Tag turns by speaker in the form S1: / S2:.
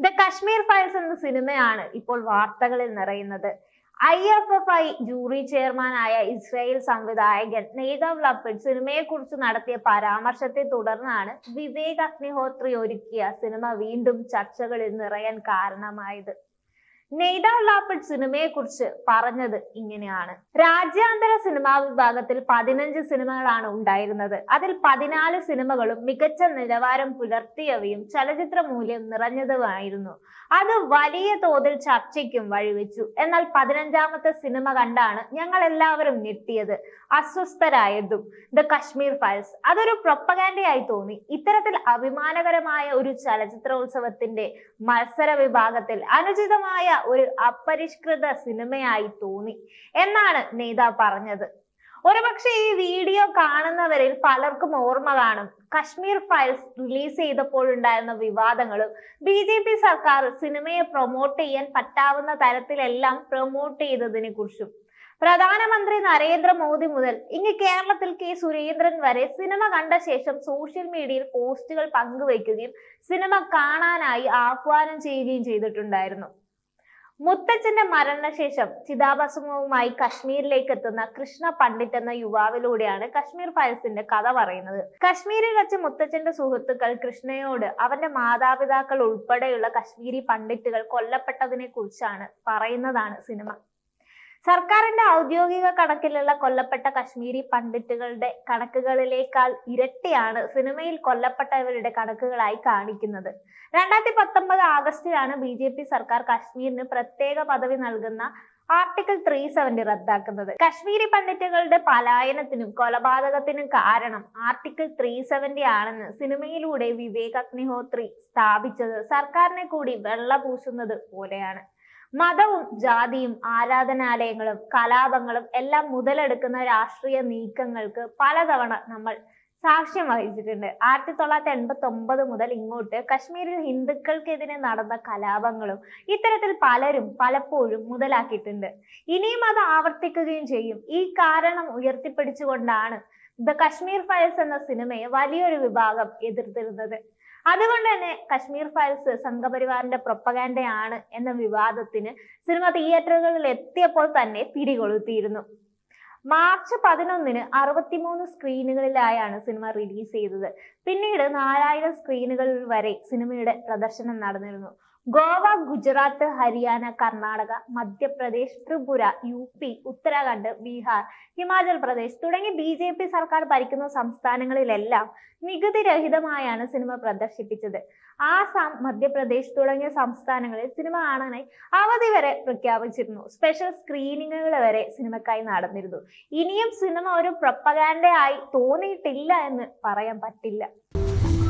S1: the Kashmir files എന്ന സിനിമയാണ് ഇപ്പോൾ വാർത്തകളിൽ നിറയുന്നത് I F F I jury ചെയർമാനായ ഇസ്രായേൽ സംവിധായകൻ നെയ്തവ് ലപ്പിഡ് സിനിമയെ കുറിച്ച് നടത്തിയ പരാമർശത്തെ തുടർന്നാണ് വിവേക് അഗ്നിഹോത്രി ഒരുക്കിയ സിനിമ വീണ്ടും ചർച്ചകളിൽ നിറയാൻ കാരണമായത് നെയ്തവ് ലാപ്പിഡ് സിനിമയെ കുറിച്ച് പറഞ്ഞത് ഇങ്ങനെയാണ് രാജ്യാന്തര സിനിമാ വിഭാഗത്തിൽ പതിനഞ്ച് സിനിമകളാണ് ഉണ്ടായിരുന്നത് അതിൽ പതിനാല് സിനിമകളും മികച്ച നിലവാരം പുലർത്തിയവയും ചലച്ചിത്ര മൂല്യം നിറഞ്ഞതുമായിരുന്നു അത് വലിയ തോതിൽ ചർച്ചയ്ക്കും വഴിവെച്ചു എന്നാൽ പതിനഞ്ചാമത്തെ സിനിമ കണ്ടാണ് ഞങ്ങൾ എല്ലാവരും ഞെട്ടിയത് അസ്വസ്ഥരായതും ദ കശ്മീർ ഫയൽസ് അതൊരു പ്രൊപ്പഗാൻഡയായി തോന്നി ഇത്തരത്തിൽ അഭിമാനകരമായ ഒരു ചലച്ചിത്രോത്സവത്തിന്റെ മത്സര വിഭാഗത്തിൽ അനുചിതമായ ഒരു അപരിഷ്കൃത സിനിമയായി തോന്നി എന്നാണ് നേതാവ് പറഞ്ഞത് ഒരുപക്ഷെ ഈ വീഡിയോ കാണുന്നവരിൽ പലർക്കും ഓർമ്മ കാണും കശ്മീർ ഫയൽസ് റിലീസ് ചെയ്തപ്പോഴുണ്ടായിരുന്ന വിവാദങ്ങളും ബി ജെ പി സർക്കാർ സിനിമയെ പ്രൊമോട്ട് ചെയ്യാൻ പറ്റാവുന്ന തരത്തിലെല്ലാം പ്രൊമോട്ട് ചെയ്തതിനെ കുറിച്ചും പ്രധാനമന്ത്രി നരേന്ദ്രമോദി മുതൽ ഇങ്ങ് കേരളത്തിൽ കെ സുരേന്ദ്രൻ വരെ സിനിമ കണ്ട ശേഷം സോഷ്യൽ മീഡിയയിൽ പോസ്റ്റുകൾ പങ്കുവയ്ക്കുകയും സിനിമ കാണാനായി ആഹ്വാനം ചെയ്യുകയും ചെയ്തിട്ടുണ്ടായിരുന്നു മുത്തച്ഛന്റെ മരണശേഷം ചിതാഭസ്മവുമായി കശ്മീരിലേക്ക് എത്തുന്ന കൃഷ്ണ പണ്ഡിറ്റ് എന്ന യുവാവിലൂടെയാണ് കശ്മീർ ഫയൽസിന്റെ കഥ പറയുന്നത് കശ്മീരിൽ വെച്ച് മുത്തച്ഛന്റെ സുഹൃത്തുക്കൾ കൃഷ്ണയോട് അവന്റെ മാതാപിതാക്കൾ ഉൾപ്പെടെയുള്ള കശ്മീരി പണ്ഡിറ്റുകൾ കൊല്ലപ്പെട്ടതിനെ കുറിച്ചാണ് പറയുന്നതാണ് സിനിമ സർക്കാരിന്റെ ഔദ്യോഗിക കണക്കിലുള്ള കൊല്ലപ്പെട്ട കശ്മീരി പണ്ഡിറ്റുകളുടെ കണക്കുകളിലേക്കാൾ ഇരട്ടിയാണ് സിനിമയിൽ കൊല്ലപ്പെട്ടവരുടെ കണക്കുകളായി കാണിക്കുന്നത് രണ്ടായിരത്തി പത്തൊമ്പത് ആഗസ്റ്റിലാണ് ബി ജെ പി സർക്കാർ കശ്മീരിന് പ്രത്യേക പദവി നൽകുന്ന ആർട്ടിക്കിൾ ത്രീ സെവന്റി റദ്ദാക്കുന്നത് കശ്മീരി പണ്ഡിറ്റുകളുടെ പലായനത്തിനും കൊലപാതകത്തിനും കാരണം ആർട്ടിക്കിൾ ത്രീ സെവന്റി ആണെന്ന് സിനിമയിലൂടെ വിവേക് അഗ്നിഹോത്രി സ്ഥാപിച്ചത് സർക്കാരിനെ കൂടി വെള്ള പൂശുന്നത് പോലെയാണ് മതവും ജാതിയും ആരാധനാലയങ്ങളും കലാപങ്ങളും എല്ലാം മുതലെടുക്കുന്ന രാഷ്ട്രീയ നീക്കങ്ങൾക്ക് പലതവണ നമ്മൾ സാക്ഷ്യം വഹിച്ചിട്ടുണ്ട് ആയിരത്തി തൊള്ളായിരത്തി എൺപത്തി ഒമ്പത് മുതൽ ഇങ്ങോട്ട് കശ്മീരിൽ ഹിന്ദുക്കൾക്കെതിരെ നടന്ന കലാപങ്ങളും ഇത്തരത്തിൽ പലരും പലപ്പോഴും മുതലാക്കിയിട്ടുണ്ട് ഇനിയും അത് ആവർത്തിക്കുകയും ചെയ്യും ഈ കാരണം ഉയർത്തിപ്പിടിച്ചുകൊണ്ടാണ് ദ കശ്മീർ ഫയൽസ് എന്ന സിനിമയെ വലിയൊരു വിഭാഗം എതിർത്തിരുന്നത് അതുകൊണ്ട് തന്നെ കശ്മീർ ഫയൽസ് സംഘപരിവാറിന്റെ പ്രൊപ്പഗാൻഡയാണ് എന്ന വിവാദത്തിന് സിനിമ തിയേറ്ററുകളിൽ എത്തിയപ്പോൾ തന്നെ പിടികൊളുത്തിയിരുന്നു മാർച്ച് പതിനൊന്നിന് അറുപത്തിമൂന്ന് സ്ക്രീനുകളിലായാണ് സിനിമ റിലീസ് ചെയ്തത് പിന്നീട് നാലായിരം സ്ക്രീനുകളിൽ വരെ സിനിമയുടെ പ്രദർശനം നടന്നിരുന്നു ഗോവ ഗുജറാത്ത് ഹരിയാന കർണാടക മധ്യപ്രദേശ് ത്രിപുര യു പി ഉത്തരാഖണ്ഡ് ബീഹാർ ഹിമാചൽ പ്രദേശ് തുടങ്ങി ബി ജെ പി സർക്കാർ ഭരിക്കുന്ന സംസ്ഥാനങ്ങളിലെല്ലാം നികുതി രഹിതമായാണ് സിനിമ പ്രദർശിപ്പിച്ചത് ആസാം മധ്യപ്രദേശ് തുടങ്ങിയ സംസ്ഥാനങ്ങളിൽ സിനിമ കാണാനായി അവധി വരെ പ്രഖ്യാപിച്ചിരുന്നു സ്പെഷ്യൽ സ്ക്രീനിങ്ങുകൾ വരെ സിനിമക്കായി നടന്നിരുന്നു ഇനിയും സിനിമ ഒരു പ്രൊപ്പഗാൻഡ ആയി തോന്നിയിട്ടില്ല എന്ന് പറയാൻ പറ്റില്ല